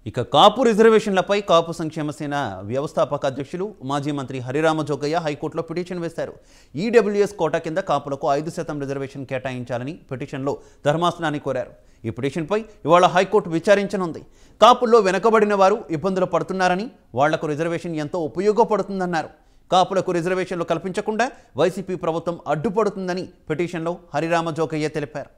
ఇక కాపు రిజర్వేషన్లపై కాపు సంక్షేమ సేన వ్యవస్థాపక అధ్యక్షులు మాజీ మంత్రి హరిరామ జోగయ్య హైకోర్టులో పిటిషన్ వేశారు ఈడబ్ల్యూఎస్ కోటా కింద కాపులకు ఐదు శాతం రిజర్వేషన్ కేటాయించాలని పిటిషన్లో ధర్మాసనాన్ని కోరారు ఈ పిటిషన్పై ఇవాళ హైకోర్టు విచారించనుంది కాపుల్లో వెనకబడిన వారు ఇబ్బందులు పడుతున్నారని వాళ్లకు రిజర్వేషన్ ఎంతో ఉపయోగపడుతుందన్నారు కాపులకు రిజర్వేషన్లు కల్పించకుండా వైసీపీ ప్రభుత్వం అడ్డుపడుతుందని పిటిషన్లో హరిరామ జోగయ్య తెలిపారు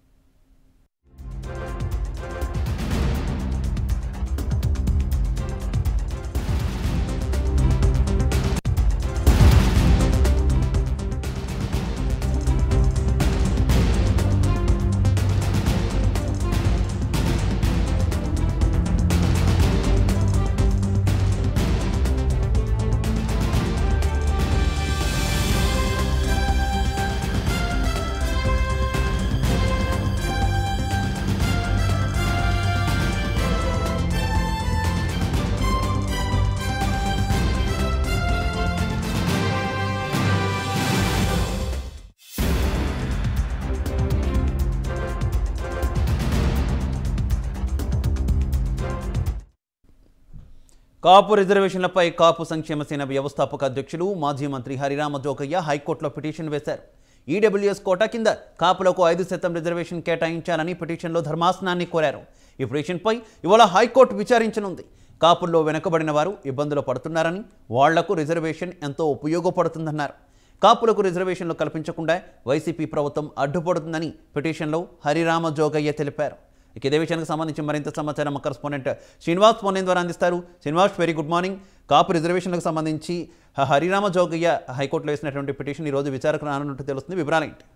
కాపు రిజర్వేషన్లపై కాపు సంక్షేమ సేన వ్యవస్థాపక అధ్యక్షులు మాజీ మంత్రి హరిరామ జోగయ్య హైకోర్టులో పిటిషన్ వేశారు ఈడబ్ల్యూఎస్ కోటా కింద కాపులకు ఐదు శాతం రిజర్వేషన్ కేటాయించాలని పిటిషన్లో ధర్మాసనాన్ని కోరారు ఈ పిటిషన్పై ఇవాళ హైకోర్టు విచారించనుంది కాపుల్లో వెనుకబడిన వారు ఇబ్బందులు పడుతున్నారని వాళ్లకు రిజర్వేషన్ ఎంతో ఉపయోగపడుతుందన్నారు కాపులకు రిజర్వేషన్లు కల్పించకుండా వైసీపీ ప్రభుత్వం అడ్డుపడుతుందని పిటిషన్లో హరిరామ జోగయ్య తెలిపారు ఇక ఇదే విషయానికి సంబంధించి మరింత సమాచారం మా కరస్పాండెంట్ శ్రీనివాస్ ఫోన్ ద్వారా అందిస్తారు Srinivas very good morning Kapu రిజర్వేషన్లకు సంబంధించి హ- హరిరామ జోగయ్య హైకోర్టులో వేసినటువంటి పిటిషన్ ఈ రోజు విచారకు రానున్నట్టు తెలుస్తుంది వివరాలు ఏంటి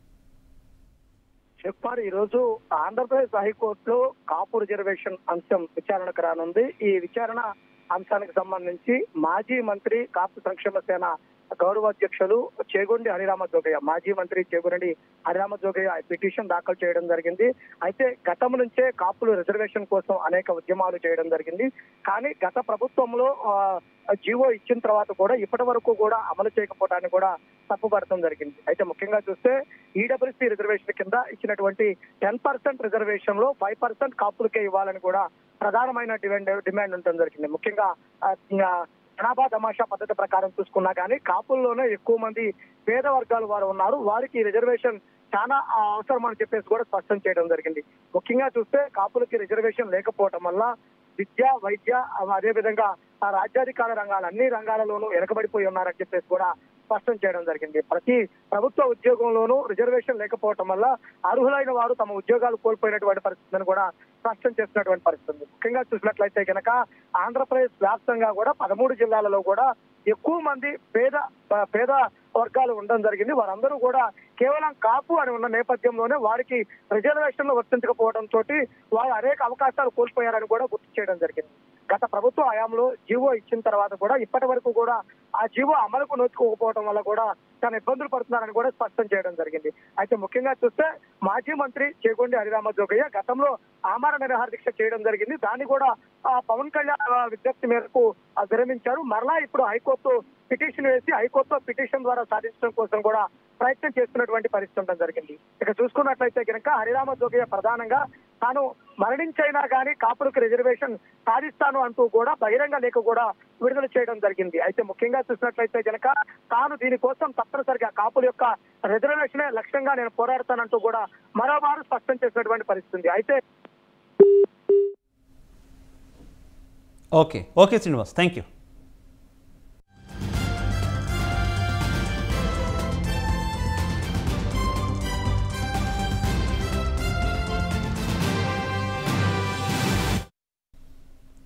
చెప్పారు ఈ రోజు ఆంధ్రప్రదేశ్ హైకోర్టులో కాపు రిజర్వేషన్ అంశం విచారణకు రానుంది ఈ విచారణ అంశానికి సంబంధించి మాజీ మంత్రి కాపు సంక్షేమ సేన గౌరవ అధ్యక్షులు చేగొండి హరిరామ జోగయ్య మాజీ మంత్రి చేగొండి హరిరామ జోగయ్య పిటిషన్ దాఖలు చేయడం జరిగింది అయితే గతం నుంచే కాపులు రిజర్వేషన్ కోసం అనేక ఉద్యమాలు చేయడం జరిగింది కానీ గత ప్రభుత్వంలో ఆ, జీవో ఇచ్చిన తర్వాత కూడా ఇప్పటి వరకు కూడా అమలు చేయకపోవడానికి కూడా తప్పుపడటం జరిగింది అయితే ముఖ్యంగా చూస్తే ఈడబ్ల్యూసీ రిజర్వేషన్ కింద ఇచ్చినటువంటి టెన్ పర్సెంట్ రిజర్వేషన్ లో ఫైవ్ పర్సెంట్ కాపులకే ఇవ్వాలని కూడా ప్రధానమైన డిమాండ్ డిమాండ్ ఉండటం జరిగింది ముఖ్యంగా ఆ, ఇంకా జనాభా తమాషా పద్ధతి ప్రకారం చూసుకున్నా కానీ కాపుల్లోనే ఎక్కువ మంది పేద వర్గాల వారు ఉన్నారు వారికి ఈ రిజర్వేషన్ చాలా ఆ, అవసరం అని చెప్పేసి కూడా స్పష్టం చేయడం జరిగింది ముఖ్యంగా చూస్తే కాపులకి రిజర్వేషన్ లేకపోవటం వల్ల విద్య వైద్య ఆ, అదే విధంగా ఆ రాజ్యాధికార రంగాలు అన్ని రంగాలలోనూ వెనకబడిపోయి ఉన్నారని చెప్పేసి కూడా స్పష్టం చేయడం జరిగింది ప్రతి ప్రభుత్వ ఉద్యోగంలోనూ రిజర్వేషన్ లేకపోవటం వల్ల అర్హులైన వారు తమ ఉద్యోగాలు కోల్పోయినటువంటి పరిస్థితిని కూడా స్పష్టం చేస్తున్నటువంటి పరిస్థితి ఉంది. ముఖ్యంగా చూసినట్లయితే కనుక ఆంధ్రప్రదేశ్ వ్యాప్తంగా కూడా పదమూడు జిల్లాలలో కూడా ఎక్కువ మంది పేద పేద వర్గాలు ఉండడం జరిగింది వారందరూ కూడా కేవలం కాపు అని ఉన్న నేపథ్యంలోనే వారికి రిజర్వేషన్లు వర్తించకపోవడం తోటి వారు అనేక అవకాశాలు కోల్పోయారని కూడా గుర్తు చేయడం జరిగింది గత ప్రభుత్వ హయాంలో జీవో ఇచ్చిన తర్వాత కూడా ఇప్పటి వరకు కూడా ఆ జీవో అమలుకు నోచుకోకపోవడం వల్ల కూడా చాలా ఇబ్బందులు పడుతున్నారని కూడా స్పష్టం చేయడం జరిగింది అయితే ముఖ్యంగా చూస్తే మాజీ మంత్రి చేగొండి హరిరామ జోగయ్య గతంలో ఆమరణ నిరాహార దీక్ష చేయడం జరిగింది దాన్ని కూడా ఆ, పవన్ కళ్యాణ్ ఆ, విజ్ఞప్తి మేరకు ఆ, విరమించారు మరలా ఇప్పుడు హైకోర్టు పిటిషన్ వేసి హైకోర్టులో పిటిషన్ ద్వారా సాధించడం కోసం కూడా ప్రయత్నం చేస్తున్నటువంటి పరిస్థితి ఉండడం జరిగింది ఇక చూసుకున్నట్లయితే కనుక హరిరామ జోగయ్య ప్రధానంగా తాను మరణించైనా కానీ కాపులకు రిజర్వేషన్ సాధిస్తాను అంటూ కూడా బహిరంగ లేఖ కూడా విడుదల చేయడం జరిగింది అయితే ముఖ్యంగా చూసినట్లయితే కనుక తాను దీనికోసం తప్పనిసరిగా కాపుల యొక్క రిజర్వేషనే లక్ష్యంగా నేను పోరాడతానంటూ కూడా మరోమారు స్పష్టం చేసినటువంటి పరిస్థితి ఉంది అయితే okay okay Srinivas thank you